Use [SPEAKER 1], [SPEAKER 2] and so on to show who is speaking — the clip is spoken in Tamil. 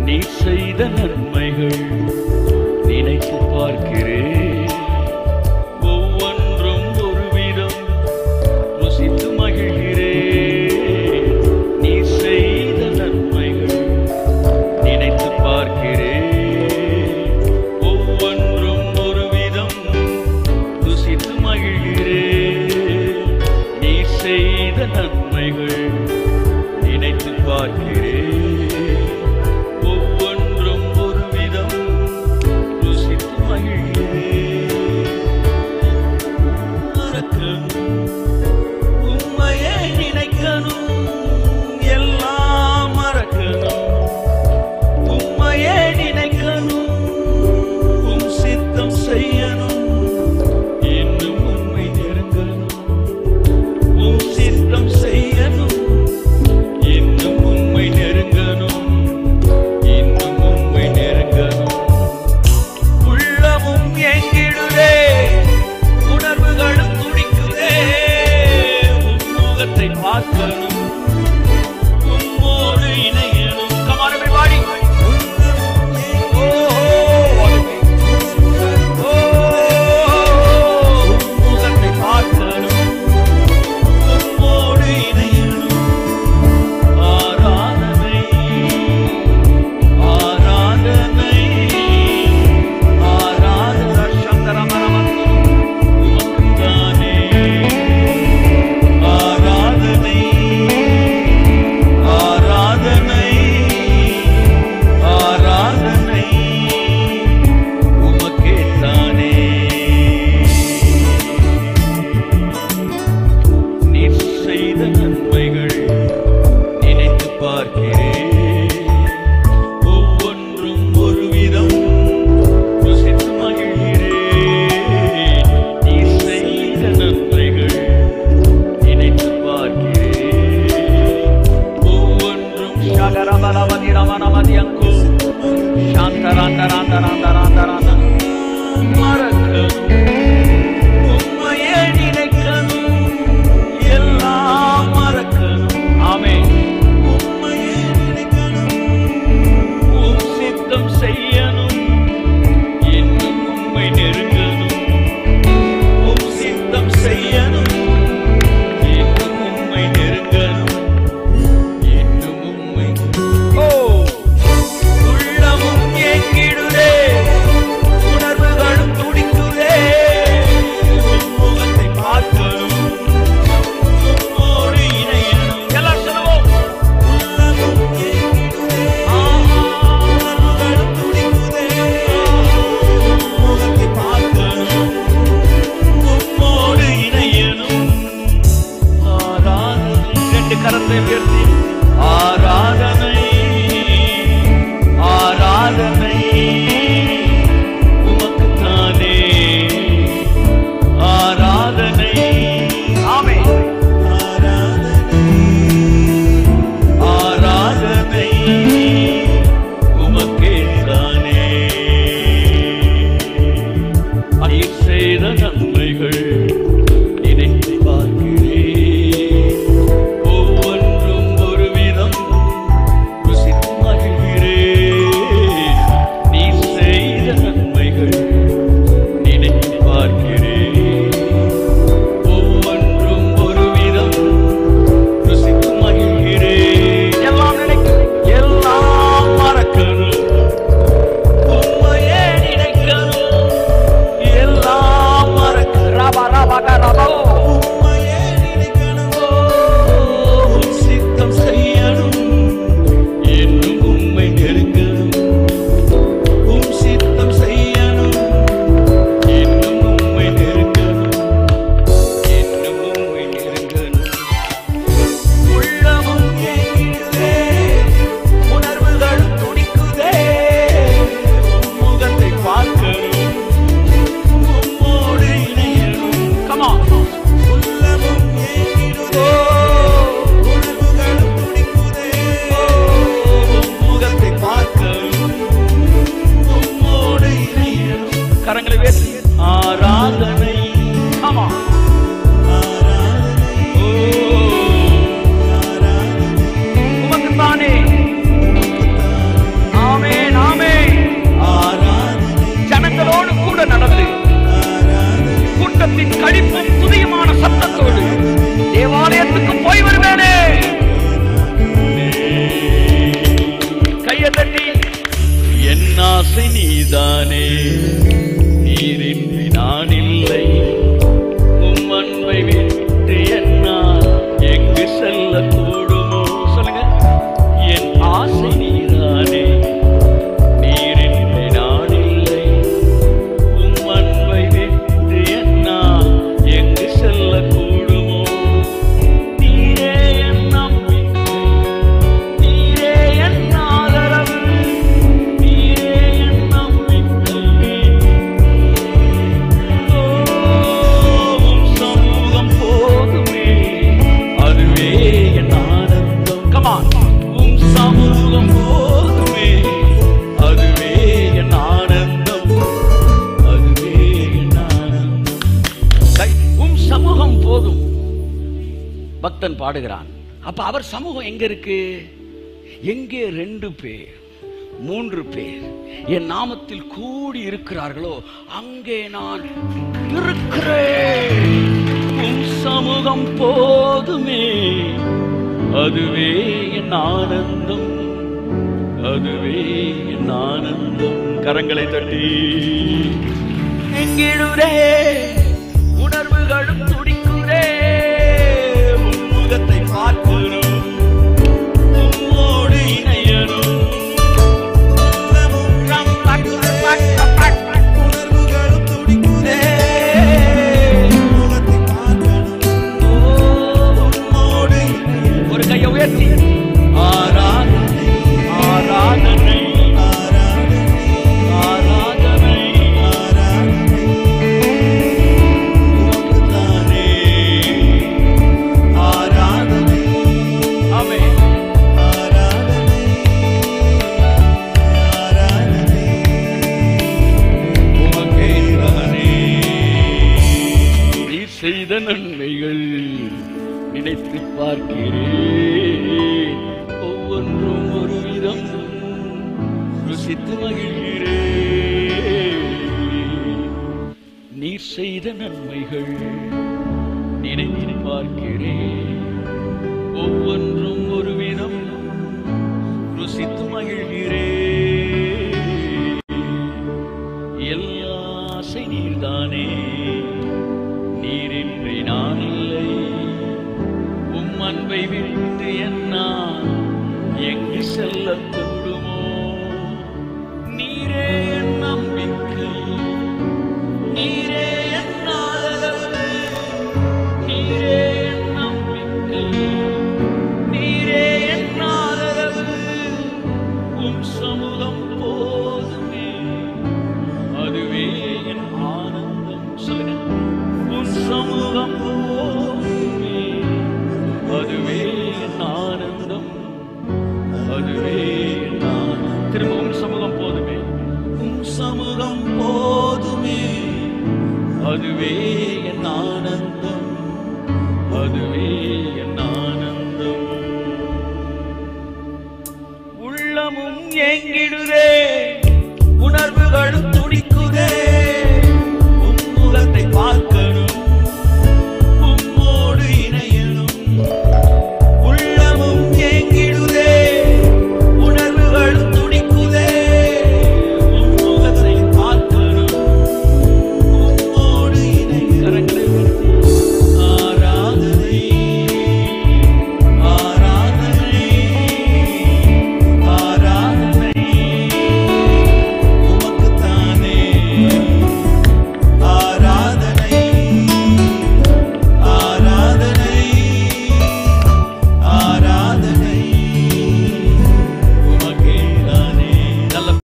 [SPEAKER 1] நீ செய்த நன்மைகள் நினைத்து பார்க்கிறேன் ஒவ்வொன்றும் ஒரு விதம் ருசித்து மகிழ்கிறேன் நீ செய்த நன்மைகள் நினைத்து பார்க்கிறேன் ஒவ்வொன்றும் ஒரு விதம் ருசித்து மகிழ்கிறேன் நீ செய்த நன்மைகள் நினைத்து பார்க்கிறேன் ஒவ்வொன்றும் ஒரு விதம் ருசித்து மகிழ்கிறேன் மறக்கணும் உம்மையே நினைக்கணும் எல்லாம் மறக்கணும் உம்மையே நினைக்கணும் உம் சித்தம் செய்யணும் இன்னும் உம்மை நெருங்கணும் உம் சித்தம் செய்யணும் இன்னும் உம்மை நெருங்கணும் இன்னும் உம்மை நெருங்கணும் உள்ளமும் எங்கிடுதே உணர்வுகளும் துடிக்குதே உம் முகத்தை பார்க்கணும் உம்மோடு இணையணும் Come on, everybody. ஓ, ஓ, உம் முகத்தை பார்க்கணும் உம்மோடு இணையணும் ஆராதனை ஆராதனை ஆராதன சந்தரமரமந்து உமக்குத்தானே ஆராதனை ஆராதனை ஆராதனை உமக்கேத்தானே நீர் செய்த நன்மைகள் நினைத்து பார்க்கிறேன் ஒவ்வொன்றும் ஒரு விதம் ருசித்து மகிழ்கிறேன் நீ செய்த நன்மைகள் நினைத்து பார்க்கிறேன் ஒவ்வொன்றும் சகரபலவதி ரமணமதி அங்கு சாந்தராந்தராந்தராந்தராந்தராந்த மறக்கணும் உம்மையே நினைக்கணும் எல்லாம் மறக்கணும் ஆமென் உம்மையே நினைக்கணும் உம் சித்தம் செய்யணும் இன்னும் உம்மை நெருங்கணும் உம் சித்தம் செய்யணும் இன்னும் உம்மை நெருங்கணும் இன்னும் உம்மை ஓ உள்ளமும் ஏங்கிடுதே உணர்வுகளும் நீர்தானே நீரின்றி நான் இல்லை உம் அன்பை விட்டு என்னால் எங்கு செல்ல கூடுமோ சொல்லுங்க என் ஆசை நீதானே நீரின்றி நான் இல்லை உம் அன்பை விட்டு என்னால் எங்கு செல்ல கூடுமோ நீரே என் நம்பிக்கை நீரே என் ஆதரவு நீரே என் நம்பிக்கை ஓம் சமூகம் போதுமே அதுவே என் ஆனந்தம் கமான் உம் சமூகம் போதுமே அதுவே என் ஆனந்தம் அதுவே என் ஆனந்தம் கை, உம் சமூகம் போதும் பக்தன் பாடுகிறான் அப்ப அவர் சமூகம் எங்க இருக்கு எங்கே ரெண்டு பேர் மூன்று பேர் என் நாமத்தில் கூடி இருக்கிறார்களோ அங்கே நான் இருக்கிறேன் உம் சமூகம் போதுமே அதுவே என் ஆனந்தம் அதுவே என் ஆனந்தம் கரங்களை தட்டி எங்கிடுரே உணர்வுகளும் துடிக்குதே உன் முகத்தை பார்க்கணும் உம்மோடு இணையணும் ரம் பக் பக் பக் பக்.
[SPEAKER 2] உணர்வுகளும் துடிக்குதே முகத்தை பார்க்கணும்
[SPEAKER 1] ஓ, உம்மோடு இணையணும். ஒரு கையை உயர்த்தி ஆராதனை ஆராதனை ஆராதனை உமக்குத்தானே. ஆராதனை ஆமென். உமக்கேதானே. நீர் செய்த நன்மைகள் நினைத்து பார்க்கிறேன் ஒவ்வொன்றும் ஒரு விதம் ருசித்து மகிழ்கிறேன் நீர் செய்த நன்மைகள் நினைத்து பார்க்கிறேன் ஒவ்வொன்றும் ஒரு விதம் ருசித்து மகிழ்கிறேன் எல்லா ஆசை நீர்தானே நீரின்றி நான் இல்லை உம் அன்பை விட்டு என்னா எங்கு செல்ல கூடுமோ நீரே என் நம்பிக்கை நீரே என் ஆதரவு நீரே என் நம்பிக்கை நீரே என் ஆதரவு உம் சமூகம் போதுமே அதுவே என் ஆனந்தம் சொல்லுங்க உன் சமூகம் போதுமே அதுவே என் ஆனந்தம் அதுவே என் ஆனந்தம் திரும்ப உன் சமூகம் போதுமே உன் சமூகம் போதுமே அதுவே என் ஆனந்தம் அதுவே என் ஆனந்தம் உள்ளமும் ஏங்கிடுதே உணர்வுகளும் துடிக்குதே உன் முகத்தை பார்க்க